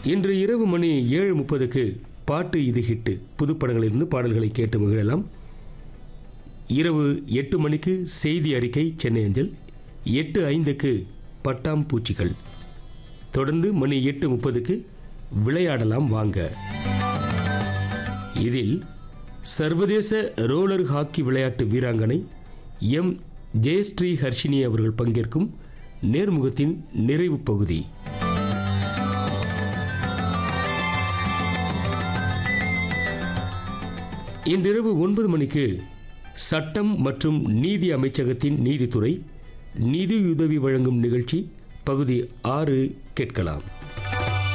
இன்று இரவு மணி ஏழு முப்பதுக்கு பாட்டு இது ஹிட்டு புதுப்படங்களிலிருந்து பாடல்களை கேட்டு மகிழலாம் இரவு எட்டு மணிக்கு செய்தி அறிக்கை சென்னை அஞ்சல் எட்டு ஐந்துக்கு பட்டாம் பூச்சிகள் தொடர்ந்து மணி எட்டு முப்பதுக்கு விளையாடலாம் வாங்க இதில் சர்வதேச ரோலர் ஹாக்கி விளையாட்டு வீராங்கனை எம் ஜெயஸ்ரீ ஹர்ஷினி அவர்கள் பங்கேற்கும் நேர்முகத்தின் நிறைவு பகுதி இன்றிரவு ஒன்பது மணிக்கு சட்டம் மற்றும் நீதி அமைச்சகத்தின் நீதித்துறை நிதியுதவி வழங்கும் நிகழ்ச்சி பகுதி ஆறு கேட்கலாம்